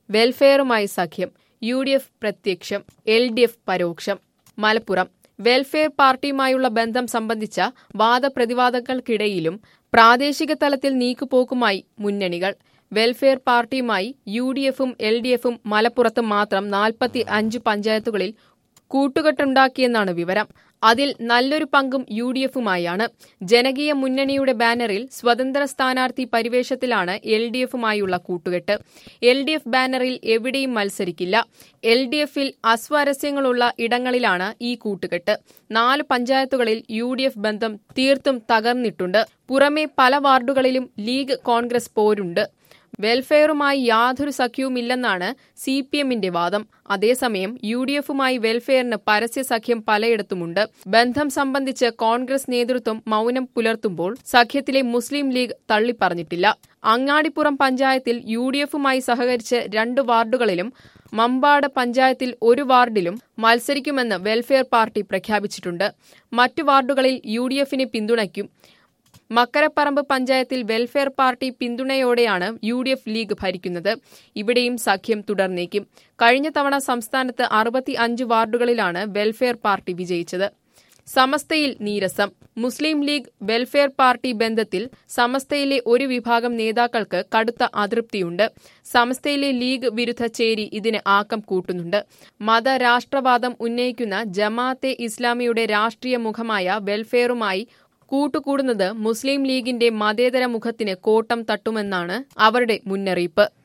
വെൽഫെയറുമായി സഖ്യം U D F പ്രത്യക്ഷം L D F പരോക്ഷം മലപ്പുറം വെൽഫെയർ പാർട്ടിയുമായുള്ള ബന്ധം സംബന്ധിച്ച വാദപ്രതിവാദങ്ങൾക്കിടയിലും പ്രാദേശിക തലത്തിൽ നീക്കുപോക്കുമായി മുന്നണികൾ വെൽഫെയർ പാർട്ടിയുമായി യു ഡി എഫും എൽ ഡി എഫും മലപ്പുറത്ത് മാത്രം നാൽപ്പത്തി അഞ്ച് പഞ്ചായത്തുകളിൽ കൂട്ടുകെട്ടുണ്ടാക്കിയെന്നാണ് വിവരം അതിൽ നല്ലൊരു പങ്കും യു ഡി എഫുമായാണ് ജനകീയ മുന്നണിയുടെ ബാനറിൽ സ്വതന്ത്ര സ്ഥാനാർത്ഥി പരിവേഷത്തിലാണ് എൽ ഡി എഫുമായുള്ള കൂട്ടുകെട്ട് എൽ ഡി എഫ് ബാനറിൽ എവിടെയും മത്സരിക്കില്ല എൽ ഡി എഫിൽ അസ്വാരസ്യങ്ങളുള്ള ഇടങ്ങളിലാണ് ഈ കൂട്ടുകെട്ട് നാല് പഞ്ചായത്തുകളിൽ യു ഡി എഫ് ബന്ധം തീർത്തും തകർന്നിട്ടുണ്ട് പുറമെ പല വാർഡുകളിലും ലീഗ് കോൺഗ്രസ് പോരുണ്ട് വെൽഫെയറുമായി യാതൊരു സഖ്യവുമില്ലെന്നാണ് സി പി എമ്മിന്റെ വാദം അതേസമയം യു ഡി എഫുമായി വെൽഫെയറിന് പരസ്യ സഖ്യം പലയിടത്തുമുണ്ട് ബന്ധം സംബന്ധിച്ച് കോൺഗ്രസ് നേതൃത്വം മൌനം പുലർത്തുമ്പോൾ സഖ്യത്തിലെ മുസ്ലിം ലീഗ് തള്ളിപ്പറഞ്ഞിട്ടില്ല അങ്ങാടിപ്പുറം പഞ്ചായത്തിൽ യു ഡി എഫുമായി സഹകരിച്ച് രണ്ട് വാർഡുകളിലും മമ്പാട് പഞ്ചായത്തിൽ ഒരു വാർഡിലും മത്സരിക്കുമെന്ന് വെൽഫെയർ പാർട്ടി പ്രഖ്യാപിച്ചിട്ടുണ്ട് മറ്റു വാർഡുകളിൽ യു ഡി എഫിനെ പിന്തുണയ്ക്കും മക്കരപ്പറമ്പ് പഞ്ചായത്തിൽ വെൽഫെയർ പാർട്ടി പിന്തുണയോടെയാണ് യു ഡി എഫ് ലീഗ് ഭരിക്കുന്നത് ഇവിടെയും സഖ്യം തുടർന്നേക്കും കഴിഞ്ഞ തവണ സംസ്ഥാനത്ത് അറുപത്തി അഞ്ച് വാർഡുകളിലാണ് വെൽഫെയർ പാർട്ടി വിജയിച്ചത് സമസ്തയിൽ നീരസം മുസ്ലിം ലീഗ് വെൽഫെയർ പാർട്ടി ബന്ധത്തിൽ സമസ്തയിലെ ഒരു വിഭാഗം നേതാക്കൾക്ക് കടുത്ത അതൃപ്തിയുണ്ട് സമസ്തയിലെ ലീഗ് വിരുദ്ധ ചേരി ഇതിന് ആക്കം കൂട്ടുന്നുണ്ട് മത രാഷ്ട്രവാദം ഉന്നയിക്കുന്ന ജമാഅത്തെ ഇസ്ലാമിയുടെ രാഷ്ട്രീയ മുഖമായ വെൽഫെയറുമായി കൂട്ടുകൂടുന്നത് മുസ്ലിം ലീഗിന്റെ മതേതര മുഖത്തിന് കോട്ടം തട്ടുമെന്നാണ് അവരുടെ മുന്നറിയിപ്പ്